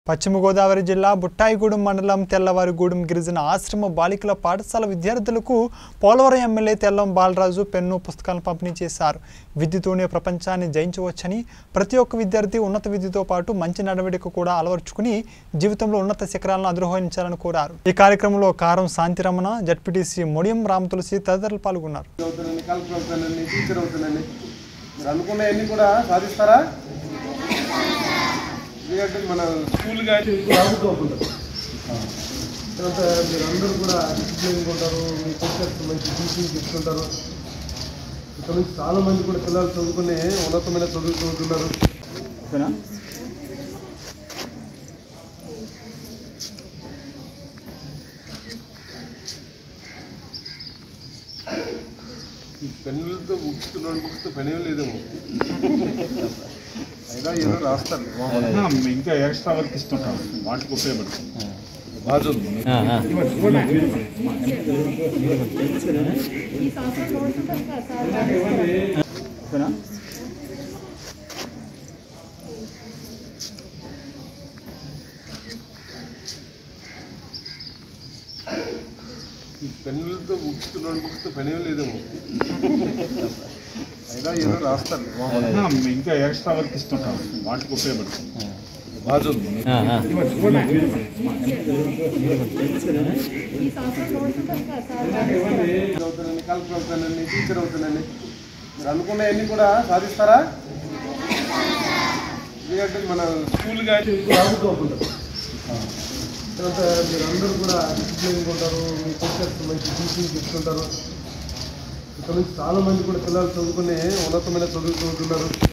పశ్చిమ గోదావరి జిల్లా బుట్టాయిగూడెం మండలం తెల్లవారిగూడెం గిరిజన ఆశ్రమ బాలికల పాఠశాల విద్యార్థులకు పోలవరం ఎమ్మెల్యే తెల్లం బాలరాజు పెన్ను పుస్తకాలను పంపిణీ చేశారు విద్యతోనే ప్రపంచాన్ని జయించవచ్చని ప్రతి ఒక్క విద్యార్థి ఉన్నత విద్యతో పాటు మంచి నడవడిక కూడా అలవర్చుకుని జీవితంలో ఉన్నత శిఖరాలను అధిరోహించాలని కోరారు ఈ కార్యక్రమంలో కారం శాంతిరమణ జడ్పీటీసీ మొడియం రామతులసి తదితరులు పాల్గొన్నారు అవుతానండి కలెక్టర్ అవుతానండి టీచర్ అవుతానండి మీరు అనుకున్నవన్నీ కూడా సాధిస్తారా ఎందుకంటే మన స్కూల్ కానీ రాబోతుంటారు తర్వాత మీరు అందరూ కూడా డిసిప్లిన్ ఉంటారు మీ టీచర్స్ మంచి టీచింగ్ చెప్తుంటారు ఇక్కడ నుంచి చాలా మంది కూడా పిల్లలు చదువుకుని ఉన్నతమైన చదువు చదువుతున్నారు ఈ పెన్నులతో బుక్స్ రెండు బుక్స్తో పని లేదేమో అయినా ఏదో రాస్తారు ఆ, ఇంకా ఎక్స్ట్రా వర్క్ ఇస్తుంటాం వాటికి ఉపయోగపడుతుంది బాజు ఈ పెన్నులతో బుక్స్ రెండు బుక్స్తో పని లేదేమో అయినా ఏదో రాస్తారు ఆ, ఇంకా ఎక్స్ట్రా వర్క్ ఇస్తుంటాం వాటికి ఉపయోగపడుతుంది బాజు అవుతానండి కలెక్టర్ అవుతానండి టీచర్ అవుతానండి మీరు అనుకున్నవన్నీ కూడా సాధిస్తారా ఎందుకంటే మన స్కూల్ కానీ రాబోతుంటారు తర్వాత మీరు అందరూ కూడా డిసిప్లిన్ ఉంటారు మీ టీచర్స్ మంచి టీచింగ్ చెప్తుంటారు ఇక్కడ నుంచి చాలా మంది కూడా పిల్లలు చదువుకుని ఉన్నతమైన చదువు చదువుతున్నారు